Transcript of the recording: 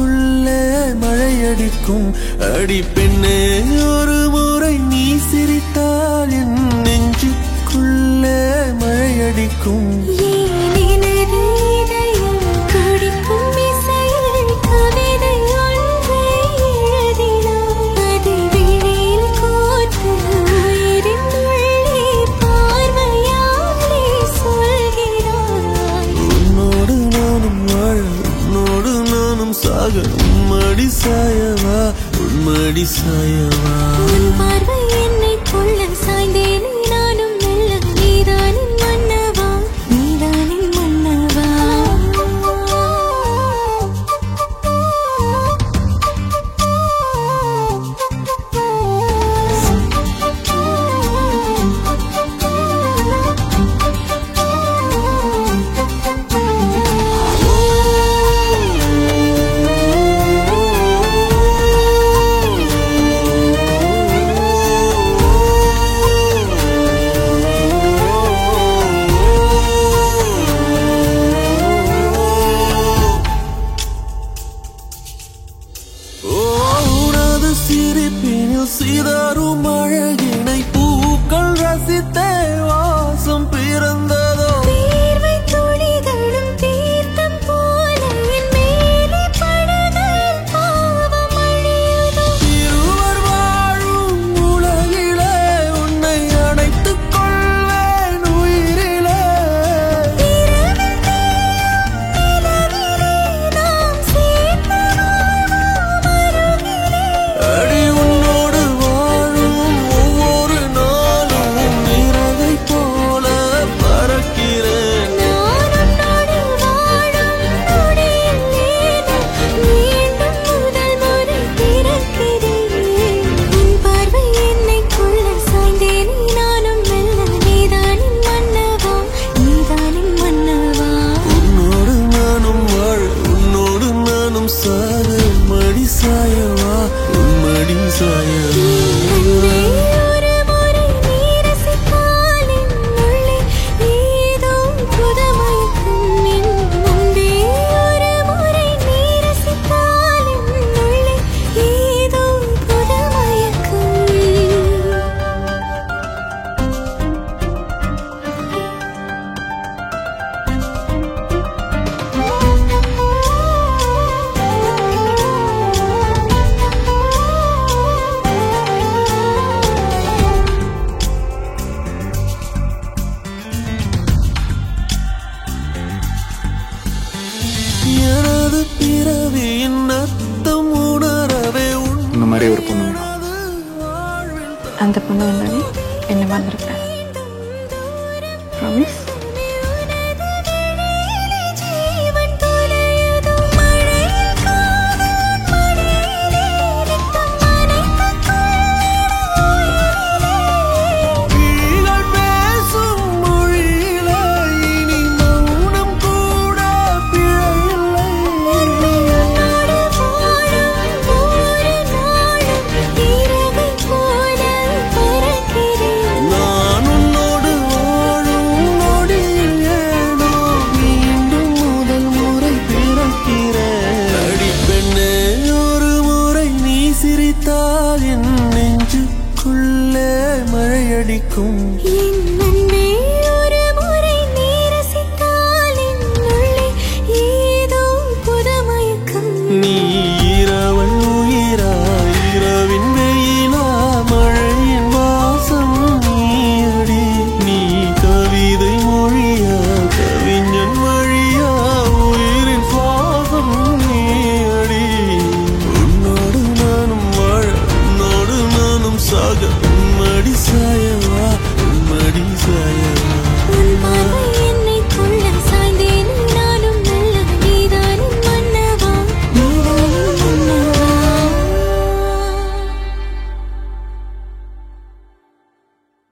நெஞ்சுக்குள்ளே மழையடிக்கும் அடி பெண்ணே ஒரு முறை நீ சிரித்தால் என் நெஞ்சுக்குள்ளே மழையடிக்கும் ஏன் எனது இதயம் துடிக்கும் இசையில் கவிதை ஒன்றை எழுதினாய். அதை விழியில் கோர்த்து உயிரின் உள்ளே பார்வையாலே சொல்கிறாய். உன்னோடு நானும் வாழ உன்னோடு நானும் சாக உம்மடி சாயவா உன்மடி சாயவா உன் பார்வை என்னைக் கொள்ள சாய்ந்தேனே நானும் மெல்ல. நீதானின் மன்னவா, நீதானின் மன்னவா. ஓ, உனது சிரிப்பினில் சிதறும் அழகினை பூக்கள் ரசித்தே வாசம் பிறந்ததோ வேர்வை துளிகளும் தீர்த்தம் போல என் மேலே படுகையில் பாவம் அழியுதோ. இருவர் வாழும் உலகிலே உன்னை அணைத்துக் கொள்வேன் உயிரிலே இரவில் தேயும் நிலவிலே நாம் சேர்ந்து வாழ்வோம் அருகிலே. அடி உன்னோடு வாழும் ஒவ்வொரு நாளும் நிறகை போல பறக்கிறேன் நான் உன்னோடு வாழும் நொடியில் ஏனோ மீண்டும் முதல் முறை பிறக்கிறேன். உன் பார்வை என்னைக் கொள்ள சாய்ந்தேனே நானும் மெல்ல. நீதானின் மன்னவா, நீதானின் மன்னவா. உன்னோடு நானும் வாழ உன்னோடு நானும் சாக மடி சாயவா உன் மடி சாயவா அன்பே, ஒரு முறை நீ ரசித்தால் என் உள்ளே ஏதோ புதுமயக்கம் என் அன்பே, ஒரு முறை நீ ரசித்தால் என் உள்ளே ஏதோ புதுமயக்கம் எனது பிறவியின் அர்த்தம் உணரவே இந்த மாதிரி ஒரு பொண்ணு வேணும் வாழ்வில் அந்த பொண்ணு வந்தாலே என்ன மறந்துருப்பேன் ப்ராமிஸ் ஜீவன் தொலையுதோ மழையில் காதல் மடியிலே ரத்தம் அனைத்துக் கிளிகள் பேசும் மொழியிலே இனி மௌனம் கூட பிழையில்லை உன்னோடு வாழும் ஒவ்வொரு நாளும் இரவை போல பறக்கிறேன் நான் உன்னோடு வாழும் நொடியில் ஏனோ மீண்டும் முதல் முறை பிறக்கிறேன் அடி பெண்ணே ஒரு முறை நீ சிரித்தால் என் நெஞ்சுக்குள்ளே மழையடிக்கும் என்